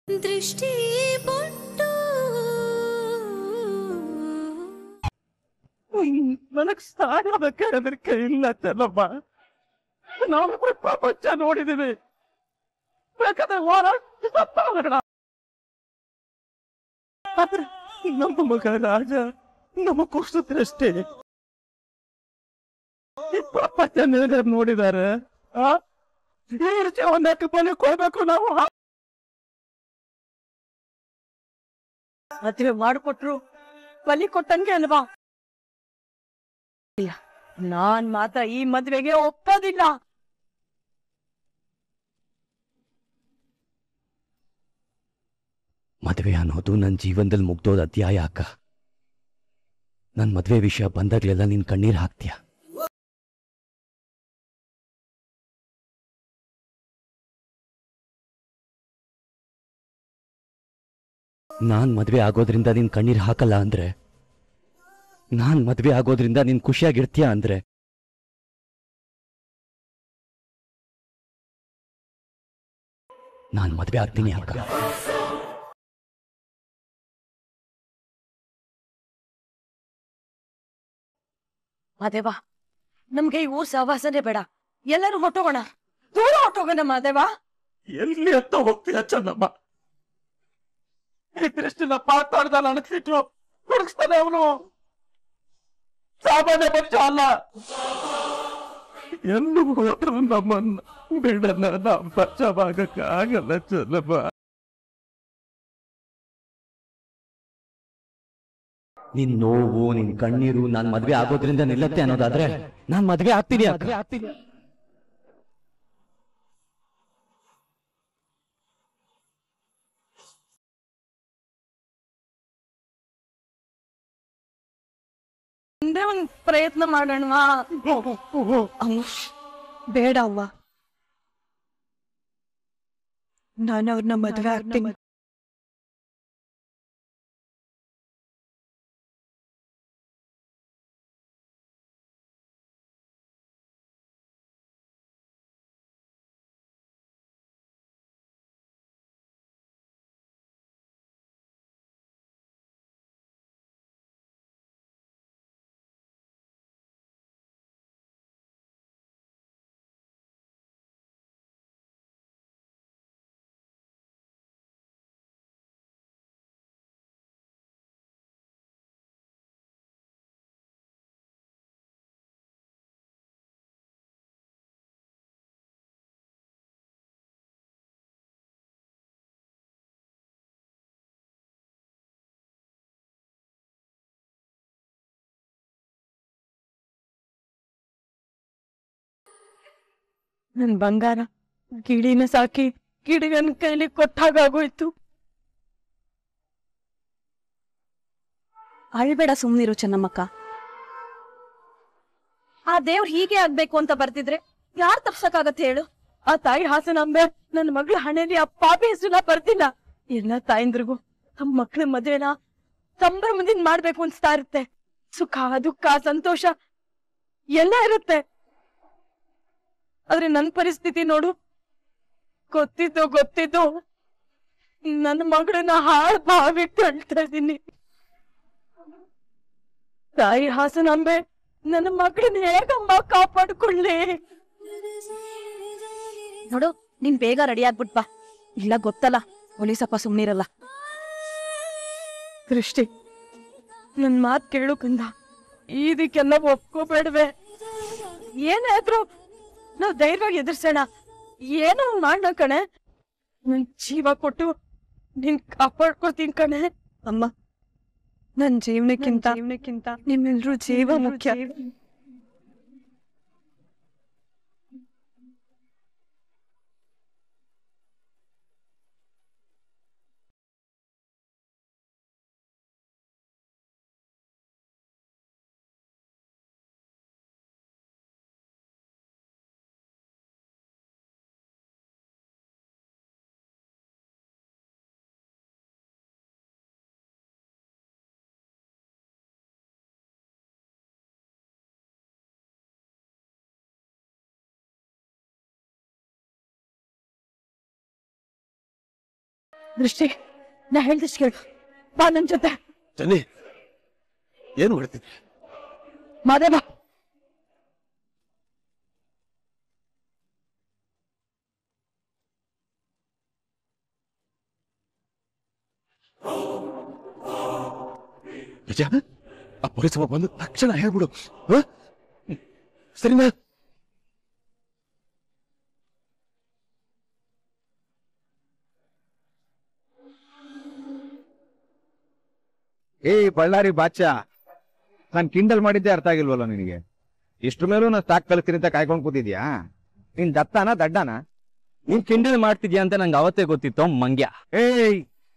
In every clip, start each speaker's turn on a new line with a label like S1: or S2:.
S1: ದೃಷ್ಟಿ ಬೊಟ್ಟು
S2: ನನಗ್ ಸಾಯಬೇಕಾದ್ರೆ ಕೈಯಿಲ್ಲ ಚೆನ್ನಮ್ಮ ನಾವು ಪ್ರಪಂಚ ನೋಡಿದೀವಿ ಬೇಕಾದ್ರೆ ಹೋರಾಟ ಸತ್ತೋಗೋಣ. ಆದ್ರೆ ನಮ್ಮ ಮಗ ರಾಜ ನಮ್ಮ ಕುಷ್ಟ ದೃಷ್ಟಿ ಈ ಪ್ರಪಂಚ ನಿನಗೆ ನೋಡಿದಾರೆ ಆ ಈ ಜೀವನಕ್ಕೆ ಬಲಿ ಕೊಡ್ಬೇಕು ನಾವು
S3: ಮದುವೆ ಮಾಡಿಕೊಟ್ರು ಬಲಿ ಕೊಟ್ಟಂಗೆ ಅಲ್ವಾ ಇಲ್ಲ ನಾನ್ ಮಾತ್ರ ಈ ಮದ್ವೆಗೆ ಒಪ್ಪೋದಿಲ್ಲ
S4: ಮದುವೆ ಅನ್ನೋದು ನನ್ನ ಜೀವನದಲ್ಲಿ ಮುಗ್ದೋದ ಅಧ್ಯಾಯ ಅಕ್ಕ ನನ್ನ ಮದುವೆ ವಿಷಯ ಬಂದಾಗ್ಲೆಲ್ಲ ನೀನ್ ಕಣ್ಣೀರ್ ಹಾಕ್ತೀಯ ನಾನ್ ಮದ್ವೆ ಆಗೋದ್ರಿಂದ ನೀನ್ ಕಣ್ಣೀರ್ ಹಾಕಲ್ಲ ಅಂದ್ರೆ ನಾನ್ ಮದ್ವೆ ಆಗೋದ್ರಿಂದ ನೀನ್ ಖುಷಿಯಾಗಿರ್ತೀಯ ಅಂದ್ರೆ ನಾನ್ ಮದ್ವೆ ಆಗ್ತೀನಿ ಅಕ್ಕ
S3: ಮಾದೇವ ನಮ್ಗೆ ಈ ಊರ್ ಸಹವಾಸನೆ ಬೇಡ ಎಲ್ಲರೂ ಹೊಟ್ಟೋಗೋಣ ದೂರ ಹೊಟ್ಟೋಗೋಣ ಮಾದೇವ
S2: ಎಲ್ಲಿ ಅಂತ ಹೋಗ್ತೀಯ ಚೆನ್ನಮ್ಮ ಈ ದೃಷ್ಟಿನ ಪಾತಾಡ್ದ ಅಣಕ್ಸಿಟ್ಟು ಹುಡುಕ್ಸ್ತಾನೆ ಅವನು ಸಾಮಾನ್ಯ ಮನುಷ್ಯ ಅಲ್ಲ ಎಲ್ಲೂ ಹೋದ್ರು ನಮ್ಮನ್ನ ಬಿಡನ್ನ ನಾವು ಬಚಾವಾಗಕ್ಕಾಗಲ್ಲ ಚೆನ್ನಮ್ಮ
S4: ನಿನ್ ನೋವು ನಿನ್ ಕಣ್ಣೀರು ನಾನ್ ಮದ್ವೆ ಆಗೋದ್ರಿಂದ ನಿಲ್ಲತ್ತೆ ಅನ್ನೋದಾದ್ರೆ ನಾನ್ ಮದ್ವೆ ಆಗ್ತೀನಿ ಅಕ್ಕ
S3: ಒಂದೇ ಒಂದ್ ಪ್ರಯತ್ನ ಮಾಡೋಣವಾ ಅವ್ವ, ಬೇಡ ಅವ್ವ ನಾನು ಅವ್ರನ್ನ ಮದ್ವೆ ಆಗ್ತೀನಿ ನನ್ ಬಂಗಾರ ಗಿಳಿನ ಸಾಕಿ ಗಿಡಿಗನ್ ಕೈಲಿ ಕೊಟ್ಟಾಗೋಯ್ತು
S5: ಅಳ್ಬೇಡ ಸುಮ್ನಿರು ಚೆನ್ನಮ್ಮಕ್ಕ ಆ ದೇವ್ರು ಹೀಗೆ ಆಗ್ಬೇಕು ಅಂತ ಬರ್ತಿದ್ರೆ ಯಾರ್ ತಪ್ಸಕ್ಕಾಗತ್ತೆ ಹೇಳು
S3: ಆ ತಾಯಿ ಹಾಸನಾಂಬೆ ನನ್ನ ಮಗಳ ಹಣೆಯಲ್ಲಿ ಆ ಪಾಪಿ ಹೆಸರನ್ನ ಬರ್ತಿಲ್ಲ ಎಲ್ಲ ತಾಯಿಂದ್ರಿಗೂ ತಮ್ಮ ಮಕ್ಳ ಮದ್ವೆನ ಸಂಭ್ರಮದಿಂದ ಮಾಡ್ಬೇಕು ಅನ್ಸ್ತಾ ಇರುತ್ತೆ ಸುಖ ದುಃಖ ಸಂತೋಷ ಎಲ್ಲ ಇರುತ್ತೆ ಆದ್ರೆ ನನ್ ಪರಿಸ್ಥಿತಿ ನೋಡು ಗೊತ್ತಿದ್ದು ಗೊತ್ತಿದ್ದು ನನ್ನ ಮಗಳನ್ನ ಹಾಳು ಬಾವಿಟ್ಟು ಅಳ್ತಾ ಇದ್ದೀನಿ ತಾಯಿ ಹಾಸನಾಂಬೆ ನನ್ನ ಮಗಳನ್ನ ಹೇಗಮ್ಮ ಕಾಪಾಡ್ಕೊಳ್ಳಿ
S5: ನೋಡು ನೀನ್ ಬೇಗ ರೆಡಿ ಆಗ್ಬಿಟ್ ಬಾ ಇಲ್ಲ ಗೊತ್ತಲ್ಲ ಪೊಲೀಸಪ್ಪ ಸುಮ್ನಿರಲ್ಲ
S3: ದೃಷ್ಟಿ ನನ್ ಮಾತ್ ಕೇಳು ಕಂದ ಇದಕ್ಕೆಲ್ಲ ಒಪ್ಕೋಬೇಡ್ವೆ ಏನಾದ್ರು ನಾವ್ ಧೈರ್ಯವಾಗಿ ಎದುರ್ಸೋಣ ಏನೋ ಮಾಡೋಣ ಕಣೆ ನನ್ ಜೀವ ಕೊಟ್ಟು ನಿನ್ ಕಾಪಾಡ್ಕೊತೀನಿ ಕಣೆ ಅಮ್ಮ ನನ್ ಜೀವನಕ್ಕಿಂತ ಜೀವನಕ್ಕಿಂತ ನಿಮ್ಮೆಲ್ರೂ ಜೀವ ಮುಖ್ಯ ದೃಷ್ಟಿ ನಾ ಹೇಳ್ದಷ್ಟು ಕೇಳು ಬಾ ನನ್ ಜೊತೆ
S2: ಚೆನ್ನಿ ಏನು ಮಾಡ್ತೀನಿ
S3: ಮಾದೇವ
S2: ನಿಜ ಆ ಪೊಲೀಸ್ ಬಂದು ತಕ್ಷಣ ಹೇಳ್ಬಿಡು ಹ? ಸರಿನಾ
S6: ಏ ಬಳ್ಳಾರಿ ಬಾಚಾ ನಾನ್ ಕಿಂಡಲ್ ಮಾಡಿದ್ದೆ ಅರ್ಥ ಆಗಿಲ್ವಲ್ಲ ನಿನಗೆ ಇಷ್ಟ್ರ ಮೇಲೂ ನಾ ಸ್ಟಾಕ್ ಕಲಿಸ್ತೀನಿ ಅಂತ ಕಾಯ್ಕೊಂಡ್ ಕೂತಿದ್ಯಾ ನೀನ್ ದತ್ತಾನ ದಡ್ಡನ
S4: ನೀನ್ ಕಿಂಡಲ್ ಮಾಡ್ತಿದ್ಯಾ ಅಂತ ನಂಗೆ ಅವತ್ತೇ ಗೊತ್ತಿತ್ತು ಮಂಗ್ಯ
S6: ಏಯ್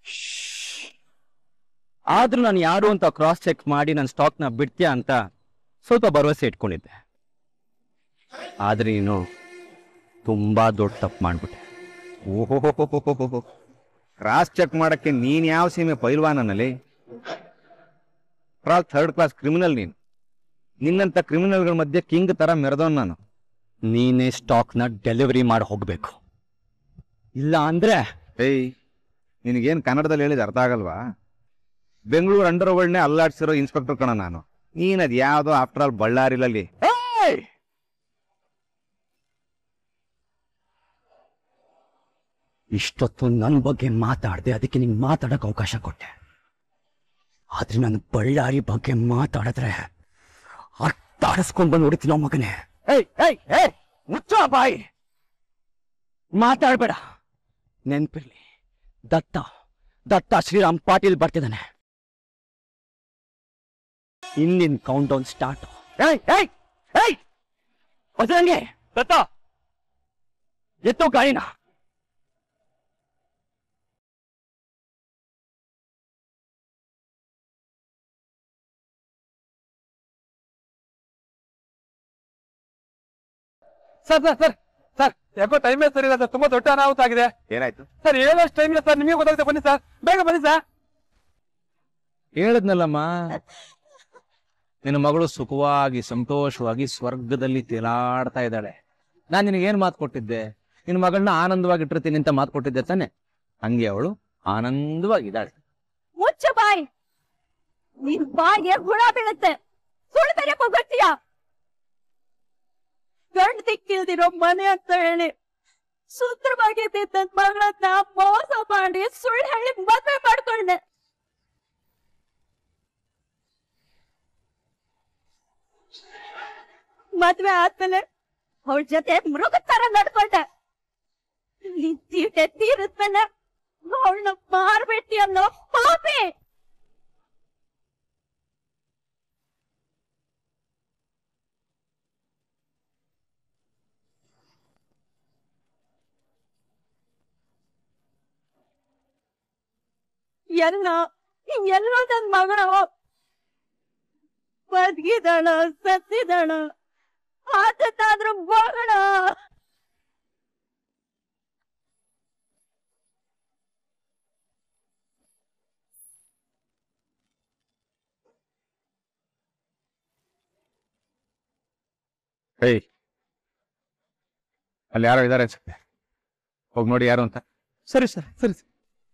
S4: ಆದ್ರೂ ನಾನು ಯಾರು ಅಂತ ಕ್ರಾಸ್ ಚೆಕ್ ಮಾಡಿ ನನ್ನ ಸ್ಟಾಕ್ ನ ಬಿಡ್ತೀಯಾ ಅಂತ ಸ್ವಲ್ಪ ಭರವಸೆ ಇಟ್ಕೊಂಡಿದ್ದೆ ಆದ್ರೆ ನೀನು ತುಂಬಾ ದೊಡ್ಡ ತಪ್ಪು ಮಾಡ್ಬಿಟ್ಟೆ
S6: ಓಹೋ ಕ್ರಾಸ್ ಚೆಕ್ ಮಾಡಕ್ಕೆ ನೀನ್ ಯಾವ ಸೀಮೆ ಪೈಲ್ವಾನಲ್ಲಿ ಥರ್ಡ್ ಕ್ಲಾಸ್ ಕ್ರಿಮಿನಲ್ ನೀನು ನಿನ್ನಂತ ಕ್ರಿಮಿನಲ್ಗಳ ಮಧ್ಯೆ ಕಿಂಗ್ ತರ ಮೆರೆದವನ್ ನಾನು
S4: ನೀನೇ ಸ್ಟಾಕ್ ನ ಡೆಲಿವರಿ ಮಾಡಿ ಹೋಗ್ಬೇಕು ಇಲ್ಲ ಅಂದ್ರೆ
S6: ಏಯ್ ನಿನಗೇನ್ ಕನ್ನಡದಲ್ಲಿ ಹೇಳಿದ ಅರ್ಥ ಆಗಲ್ವಾ ಬೆಂಗಳೂರು ಅಂಡರ್ ವರ್ಲ್ಡ್ನೇ ಅಲ್ಲಾಡ್ಸಿರೋ ಇನ್ಸ್ಪೆಕ್ಟರ್ ಕಣ ನಾನು ನೀನ್ ಅದ್ ಯಾವ್ದೋ ಆಫ್ಟರ್ ಆಲ್ ಬಳ್ಳಾರಿಲಲ್ಲಿ
S4: ಇಷ್ಟೊತ್ತು ನನ್ನ ಬಗ್ಗೆ ಮಾತಾಡ್ದೆ ಅದಕ್ಕೆ ನಿಂಗೆ ಮಾತಾಡಕ್ ಅವಕಾಶ ಕೊಟ್ಟೆ ಆದ್ರೆ ನಾನು ಬಳ್ಳಾರಿ ಬಗ್ಗೆ ಮಾತಾಡಿದ್ರೆ ಅರ್ಥ ಆಡಿಸ್ಕೊಂಡ್ ಬಂದು ಹೊಡಿತೀನೋ ಮಗನೇ ಏಯ್ ಏಯ್ ಏಯ್ ಮುಚ್ಚೋ ಬಾಯಿ ಮಾತಾಡ್ಬೇಡ ನೆನ್ಪಿರ್ಲಿ ದತ್ತ ದತ್ತ ಶ್ರೀರಾಮ್ ಪಾಟೀಲ್ ಬರ್ತಿದ್ದಾನೆ ಇನ್ನಿನ್ ಕೌಂಟ್ ಡೌನ್ ಸ್ಟಾರ್ಟ್ ಏಯ್ ಏಯ್ ಏಯ್ ಬಸರಂಗೆ ದತ್ತ ಎತ್ತೋ ಗಾಳಿನ
S2: ಸರ್ ಸರ್ ಸರ್ ಸರ್ ಯಾಕೋ ಟೈಮೇ ಸರಿ ಇಲ್ಲ ಸರ್ ತುಂಬಾ ದೊಡ್ಡ ಅನಾಹುತ ಆಗಿದೆ
S6: ಏನಾಯ್ತು
S2: ಸರ್ ಹೇಳೋಷ್ಟು ಟೈಮ್ ಇಲ್ಲ ಸರ್ ನಿಮಗೆ ಗೊತ್ತಾಗುತ್ತೆ ಬನ್ನಿ ಸರ್ ಬೇಗ ಬನ್ನಿ ಸರ್
S7: ಹೇಳದ್ನಲ್ಲಮ್ಮ ನಿನ್ನ ಮಗಳು ಸುಖವಾಗಿ ಸಂತೋಷವಾಗಿ ಸ್ವರ್ಗದಲ್ಲಿ ತೇಲಾಡ್ತಾ ಇದ್ದಾಳೆ ನಾನ್ ನಿನಗೇನ್ ಮಾತು ಕೊಟ್ಟಿದ್ದೆ ನಿನ್ನ ಮಗಳನ್ನ ಆನಂದವಾಗಿ ಇಟ್ಟಿರ್ತೀನಿ ಅಂತ ಮಾತು ಕೊಟ್ಟಿದ್ದೆ ತಾನೆ ಹಂಗೆ ಅವಳು ಆನಂದವಾಗಿದ್ದಾಳೆ
S3: ಮುಚ್ಚ ಬಾಯ್ ನಿನ್ ಬಾಯಿಗೆ ಹುಳ ಬೀಳುತ್ತೆ ಸುಳ್ಳು ಬೇರೆ ಹೋಗ್ತೀಯ ಗಂಡ್ ದಿಕ್ಕಿಲ್ದಿರೋ ಮನೆ ಅಂತ ಹೇಳಿ ಸುಂದರವಾಗಿ ನನ್ ಮಗಳನ್ನ ಮೋಸ ಮಾಡಿ ಸುಳ್ಳು ಹೇಳಿ ಮದ್ವೆ ಮಾಡ್ಕೊಂಡೆ ಮದ್ವೆ ಆದ್ಮೇಲೆ ಅವಳ ಜೊತೆ ಮೃಗ ತರ ನಡ್ಕೊಂಡೆ ನಿನ್ ತೀಟೆ ತೀರಿದ್ಮೇಲೆ ಅವಳನ್ನ ಮಾರ್ಬಿಟ್ಟಿ ಅನ್ನೋ ಪಾಪಿ ಎಲ್ಲ ಎಲ್ಲ ನನ್ ಮಗಳು ಬದ್ಗಿದಾಳ ಸತ್ತಿದಾಳ ಆದತ್ತಾದ್ರೂ ಮಗಳ
S6: ಹೇಯ್ ಅಲ್ಲಿ ಯಾರೋ ಇದಾರೆ ಅನ್ಸುತ್ತೆ ಹೋಗಿ ನೋಡಿ ಯಾರು ಅಂತ
S2: ಸರಿ ಸರ್ ಸರಿ ಸರ್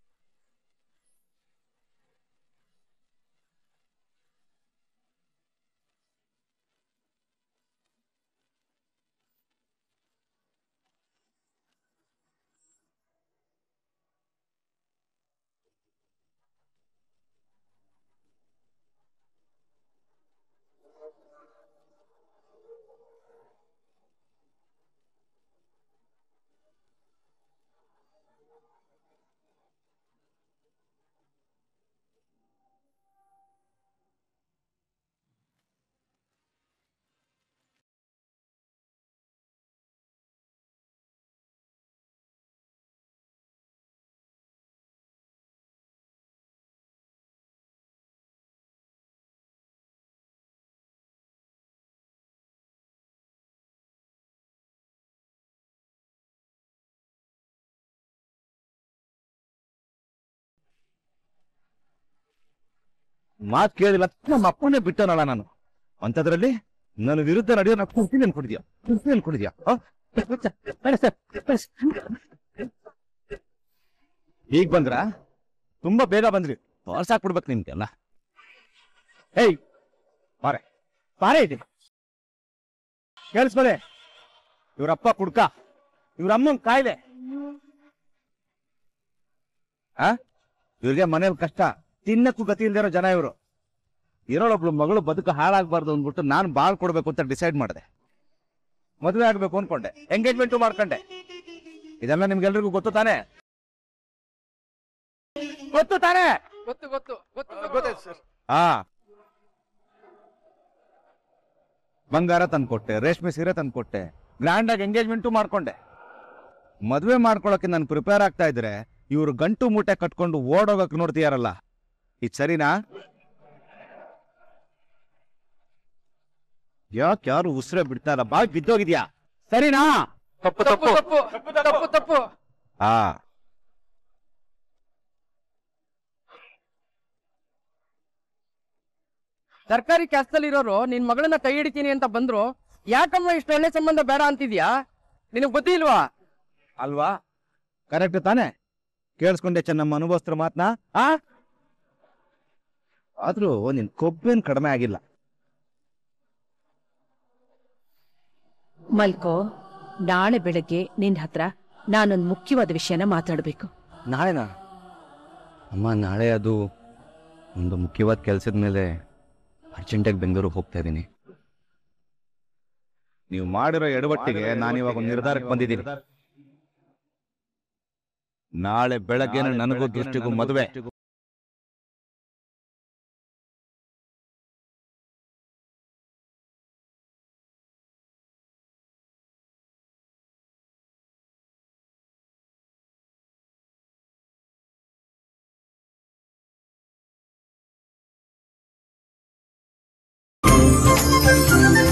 S6: ಮಾತು ಕೇಳಿಲ್ಲ ನಮ್ಮ ಅಪ್ಪನೇ ಬಿಟ್ಟನಲ್ಲ ನಾನು ಅಂತದ್ರಲ್ಲಿ ನನ್ನ ವಿರುದ್ಧ ನಡೆಯೋ ನಾ ಕುರ್ತೀನಿ ಅನ್ಕೊಂಡಿದ್ಯಾ ಕುರ್ತೀನಿ ಅನ್ಕೊಂಡಿದ್ಯಾ ಆ? ಬೇಡ ಸರ್, ಬೇಡ ಸರ್, ಬೇಡ ಸರ್. ಈಗ ಬಂದ್ರಾ ತುಂಬಾ ಬೇಗ ಬಂದ್ರಿ ತೋರ್ಸಾಕ್ಬಿಡ್ಬೇಕು ನಿಮ್ಗೆಲ್ಲ ಏಯ್ ಬಾರೆ ಬಾರೆ ಇದೆ ಕೇಳಿಸ್ಕೊಳೆ ಇವ್ರಪ್ಪ ಕುಡ್ಕ ಇವ್ರಮ್ಮನ್ ಕಾಯಿಲೆ ಆ ಇವ್ರಿಗೆ ಮನೇಲಿ ಕಷ್ಟ ತಿನ್ನಕ್ಕೂ ಗತಿ ಇಲ್ದಿರೋ ಜನ ಇವರು ಇರೋಳೊಬ್ಳು ಮಗಳು ಬದುಕು ಹಾಳಾಗ್ಬಾರ್ದು ಅಂದ್ಬಿಟ್ಟು ನಾನು ಬಾಳ್ ಕೊಡ್ಬೇಕು ಅಂತ ಡಿಸೈಡ್ ಮಾಡಿದೆ ಮದುವೆ ಆಗ್ಬೇಕು ಅನ್ಕೊಂಡೆ ಎಂಗೇಜ್ಮೆಂಟು ಮಾಡ್ಕೊಂಡೆ ಇದೆಲ್ಲ ನಿಮ್ಗೆಲ್ರಿಗೂ ಗೊತ್ತು ತಾನೇ ಗೊತ್ತು ತಾನೇ
S2: ಗೊತ್ತು ಗೊತ್ತು ಗೊತ್ತು
S6: ಆ ಬಂಗಾರ ತಂದ್ಕೊಟ್ಟೆ ರೇಷ್ಮೆ ಸೀರೆ ತಂದ್ಕೊಟ್ಟೆ ಗ್ರ್ಯಾಂಡ್ ಆಗಿ ಎಂಗೇಜ್ಮೆಂಟು ಮಾಡ್ಕೊಂಡೆ ಮದುವೆ ಮಾಡ್ಕೊಳಕ್ಕೆ ನಾನು ಪ್ರಿಪೇರ್ ಆಗ್ತಾ ಇದ್ರೆ ಇವ್ರು ಗಂಟು ಮೂಟೆ ಕಟ್ಕೊಂಡು ಓಡೋಗಕ್ ನೋಡ್ತೀಯಾರಲ್ಲ ಇದು ಸರಿನಾ ಯಾಕೆ ಯಾರು ಉಸಿರೇ ಬಿಡ್ತಾ ಇಲ್ಲ ಬಾಯ್ ಬಿದ್ದೋಗಿದ್ಯಾ ಸರಿನಾ
S2: ತಪ್ಪು ತಪ್ಪು ತಪ್ಪು ತಪ್ಪು ತಪ್ಪು
S6: ಆ
S2: ಸರ್ಕಾರಿ ಕೆಲಸದಲ್ಲಿ ಇರೋರು ನಿನ್ ಮಗಳನ್ನ ಕೈ ಹಿಡಿತೀನಿ ಅಂತ ಬಂದ್ರು ಯಾಕಮ್ಮ ಇಷ್ಟು ಒಳ್ಳೆ ಸಂಬಂಧ ಬೇಡ ಅಂತಿದ್ಯಾ ನಿನಗ್ ಬುದ್ಧಿ ಇಲ್ವಾ
S6: ಅಲ್ವಾ ಕರೆಕ್ಟ್ ತಾನೆ ಕೇಳಿಸ್ಕೊಂಡೆ ಚೆನ್ನಮ್ಮ ಅನುಭವಿಸ್ತ್ರ ಮಾತ್ನಾ ಆ ಆದ್ರೂ ನಿನ್ ಕೊಬ್ಬೇನ್ ಕಡಿಮೆ ಆಗಿಲ್ಲ
S5: ಮಲ್ಕೋ ನಾಳೆ ಬೆಳಗ್ಗೆ ನಿನ್ ಹತ್ರ ನಾನೊಂದ್ ಮುಖ್ಯವಾದ ವಿಷಯನ ಮಾತಾಡ್ಬೇಕು
S4: ನಾಳೆನಾ ಅಮ್ಮ ನಾಳೆ ಅದು ಒಂದು ಮುಖ್ಯವಾದ ಕೆಲಸದ ಮೇಲೆ ಅರ್ಜೆಂಟಾಗಿ ಬೆಂಗಳೂರಿಗೆ ಹೋಗ್ತಾ ಇದ್ದೀನಿ
S6: ನೀವು ಮಾಡಿರೋ ಎಡವಟ್ಟಿಗೆ ನಾನು ಇವಾಗ ಒಂದು ನಿರ್ಧಾರಕ್ಕೆ ಬಂದಿದ್ದೀನಿ ನಾಳೆ ಬೆಳಗ್ಗೆ ನನಗೂ ದೃಷ್ಟಿಗೂ ಮದುವೆ
S1: ಠಠಠಠ